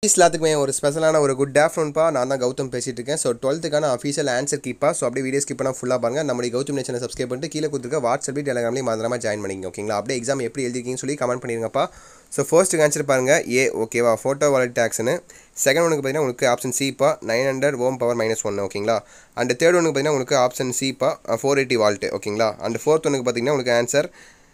எல்லாத்துக்குமே ஒரு ஸ்பெஷலான ஒரு குட் ஆஃப்டர்நூன்பா நான் தான் கௌதம் பேசிட்டு இருக்கேன் ஸோ டுவெல்த்துக்கான அஃபீஷியல் ஆன்சர் கீப்பா ஸோ அப்படியே வீடியோ ஸ்கிப் பண்ணால் ஃபுல்லாக பாருங்க நம்மளுடைய கௌதம் நேச்சனை சப்ஸ்கிரைப் பண்ணிட்டு கீழே கொடுத்துருக்க வாட்ஸ்அப்லேயும் டெலிகிராம்லேயும் மறந்துடாம ஜாயின் பண்ணிங்க ஓகேங்களா அப்படியே எக்ஸாம் எப்படி எழுதிருக்கீங்கன்னு சொல்லி கமெண்ட் பண்ணிருங்கப்பா ஸோ ஃபர்ஸ்ட்டுக்கு ஆன்சர் பாருங்க ஏ ஓகேவா ஃபோட்டோ வாலெட் டேக்ஸ்னு செகண்ட் ஒனுக்கு பார்த்தீங்கன்னா உங்களுக்கு ஆப்ஷன் சிப்பா nine hundred ohm power minus one ஓகேங்களா அண்ட் தேர்ட் ஒனுக்கு பார்த்தீங்கன்னா உங்களுக்கு ஆப்ஷன் சிப்பா ஃபோர் எயிட்டி வால்ட்டு ஓகேங்களா அண்ட் ஃபோர்த் ஒனுக்கு பார்த்தீங்கன்னா உங்களுக்கு ஆன்சர்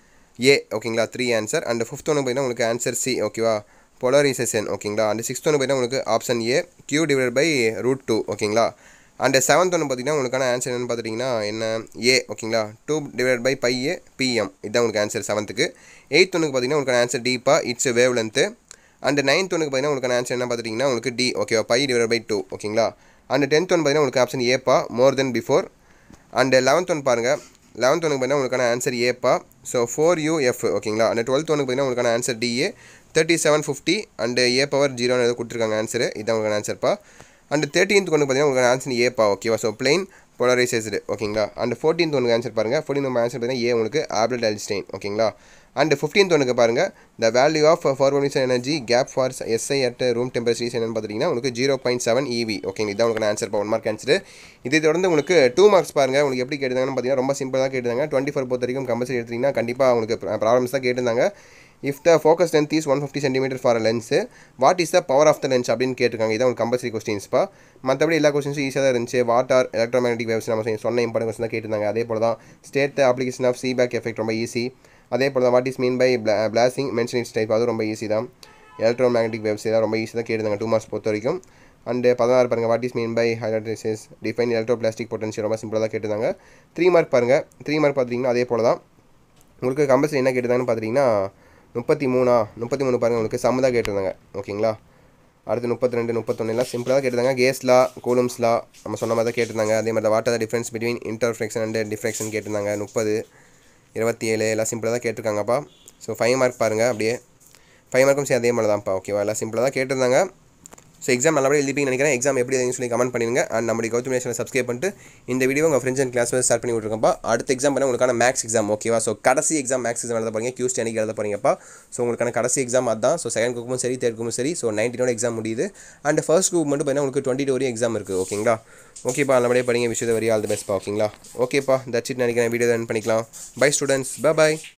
ஏ ஓகேங்களா த்ரீ ஆன்சர் அண்ட் ஃபிஃப்த் ஒன்று பார்த்தீங்கன்னா உங்களுக்கு ஆன்சர் சி ஓகேவா பொலரைசேஷன் ஓகேங்களா அண்ட் சிக்ஸ்த் ஒன்று பார்த்தீங்கன்னா உங்களுக்கு option A Q divide by root two ஓகேங்களா அண்ட் செவன்த் ஒன்று பார்த்தீங்கன்னா உங்களுக்கான ஆன்சர் என்னன்னு பார்த்துட்டிங்கன்னா என்ன ஏ ஓகேங்களா two divide by pi A PM இதுதான் உங்களுக்கு ஆன்சர் செவன்த்துக்கு எயித் ஒன்றுக்கு பார்த்தீங்கன்னா உங்களுக்கு ஆன்சர் டீப்பா it's wavelength and ninth ஒன்றுக்கு பார்த்தீங்கன்னா உங்களுக்கு ஆன்சர் என்ன பார்த்துட்டிங்கன்னா உங்களுக்கு டி ஓகேவா பை டிவைட் பை டூ ஓகேங்களா அண்ட் டென்த் ஒன் பார்த்தீங்கன்னா உங்களுக்கு ஆப்ஷன் ஏப்பா more than before and eleventh one பாருங்கள் லெவன்த் ஒனுக்கு பார்த்தீங்கன்னா உங்களுக்கான ஆன்சர் ஏப்பா ஸோ ஃபோர் யூஎஃப் ஓகேங்களா அண்ட் டுவெல்த் ஒனுக்கு பார்த்தீங்கன்னா உங்களுக்கான answer DA thirty seven fifty and A power ஜீரோன்னு ஏதோ கொடுத்துருக்காங்க ஆன்சரு இதான் உங்களுக்கான ஆன்சர்ப்பா அண்ட் தேர்ட்டீன்த் ஒன்று பார்த்தீங்கன்னா உங்களுக்கு ஆன்சர் ஏப்பா ஓகேவா ஸோ பிளைன் போலரைசேஸ்டு ஓகேங்களா அண்ட் ஃபோர்டீன்த் ஒன்று ஆன்சர் பாருங்கள் ஃபோர்டீன் நம்ம ஆன்சர் பார்த்தீங்கன்னா ஏ உங்களுக்கு ஆப்லெட் அல்ஸ்டைன் ஓகேங்களா அண்ட் ஃபிஃப்டீன்த் ஒனுக்கு பாருங்கள் the value of forbidden energy gap for SI at room temperature என்னன்னு பார்த்துட்டிங்கன்னா உங்களுக்கு ஜீரோ பாயிண்ட் செவன் இவி ஓகேங்க இதான் உங்களுக்கு ஆன்சர் ஒன் மார்க் ஆன்சர் இதை தொடர்ந்து உங்களுக்கு டூ மார்க்ஸ் பாருங்கள் உங்களுக்கு எப்படி கேட்டுருந்தாங்கன்னு பார்த்தீங்கன்னா ரொம்ப சிம்பிளாக கேட்டுருந்தாங்க டுவெண்ட்டி ஃபோர் பொறுத்த வரைக்கும் கம்பல்சரி எடுத்தீங்கன்னா கண்டிப்பாக உங்களுக்கு ப்ராப்ளம்ஸ் தான் கேட்டிருந்தாங்க if the focus length is one fifty centimetre for lens what is the power of the lens அப்படின்னு கேட்டிருக்காங்க இதான் உங்களுக்கு கம்பல்சரி கொஸ்டின்ஸ்ப்பா மற்றபடி எல்லா கொஸ்டின்ஸும் ஈஸியாக தான் இருந்துச்சு வாட் ஆர் எலக்ட்ரோமேட்டிக் வேவ்ஸ் நம்ம சொன்ன இம்பார்ட்டன் கொஸ்டின் தான் கேட்டிருந்தாங்க அதே போல் தான் state application of Seebeck effect ரொம்ப ஈஸி அதே போல் தான் what is mean by placing mention its type அது ரொம்ப ஈஸி தான் எலக்ட்ரோ மேக்னெட்டிக் வேவ்ஸ் எல்லாம் ரொம்ப ஈஸி தான் கேட்டிருந்தாங்க டூ மார்க்ஸ் பொறுத்த வரைக்கும் அண்டு பதினாறு பாருங்கள் what is mean by hydrases define electro plastic potential ரொம்ப சிம்பிளாக தான் கேட்டிருந்தாங்க த்ரீ மார்க் பாருங்கள் த்ரீ மார்க் பார்த்துட்டிங்கன்னா அதே போல் தான் உங்களுக்கு கம்பல்சரி என்ன கேட்டிருந்தாங்கன்னு பார்த்துட்டிங்கன்னா முப்பத்தி மூணா முப்பத்தி மூணு பாருங்கள் உங்களுக்கு சம்ம தான் கேட்டிருந்தாங்க ஓகேங்களா அடுத்து முப்பத்தி ரெண்டு முப்பத்தொன்று எல்லாம் சிம்பிளாக தான் கேட்டிருந்தாங்க கேஸ்லா கூலம்ஸ்லா நம்ம சொன்ன மாதிரி தான் கேட்டிருந்தாங்க அதே மாதிரி what are the difference between interference and diffraction கேட்டிருந்தாங்க முப்பது இருபத்தி ஏழு எல்லாம் சிம்பிளாக தான் கேட்டிருக்காங்கப்பா ஸோ ஃபைவ் மார்க் பாருங்கள் அப்படியே ஃபைவ் மார்க்கும் சரி அதே மாதிரி தான்ப்பா ஓகேவா எல்லாம் சிம்பிளாக தான் கேட்டிருந்தாங்க ஸோ எக்ஸாம் நல்லபடியாக எழுதிப்பீங்கன்னு நினைக்கிறேன் எக்ஸாம் எப்படி எழுதுன்னு சொல்லி கமெண்ட் பண்ணுங்க அண்ட் நம்மளுடைய கௌதம் நேஷனை சப்ஸ்கிரைப் பண்ணிட்டு இந்த வீடியோ உங்கள் ஃப்ரெண்ட்ஸ் அண்ட் கிளாஸ் ஸ்டார்ட் பண்ணி விட்ருக்கப்பா அடுத்த எக்ஸாம் பண்ண உங்களுக்கான மேக்ஸ் எக்ஸாம் ஓகேவா ஸோ கடைசி எக்ஸாம் மேக்ஸ் எக்ஸாம் எழுத போறீங்க கியூஸ்ட் அன்னைக்கு எழுத போறீங்கப்பா ஸோ உங்களுக்கான கடைசி எக்ஸாம் அதான் ஸோ செகண்ட் குரூப்பும் சரி தேர்ட் குரூப்பும் சரி ஸோ நைன்டீனோட எக்ஸாம் முடியுது அண்ட் ஃபர்ஸ்ட் குரூப் மட்டும் பார்த்தீங்கன்னா உங்களுக்கு டுவெண்ட்டி வரையும் எக்ஸாம் இருக்குது ஓகேங்களா ஓகேப்பா நல்லபடியாக படிங்க விஷயத்தை வரையும் ஆல் தி பெஸ்ட்ப்பா ஓகேங்களா ஓகேப்பா தட்ஸ் இட் நினைக்கிறேன் வீடியோ ரன் பண்ணிக்கலாம் பை ஸ்டூடெண்ட்ஸ் பை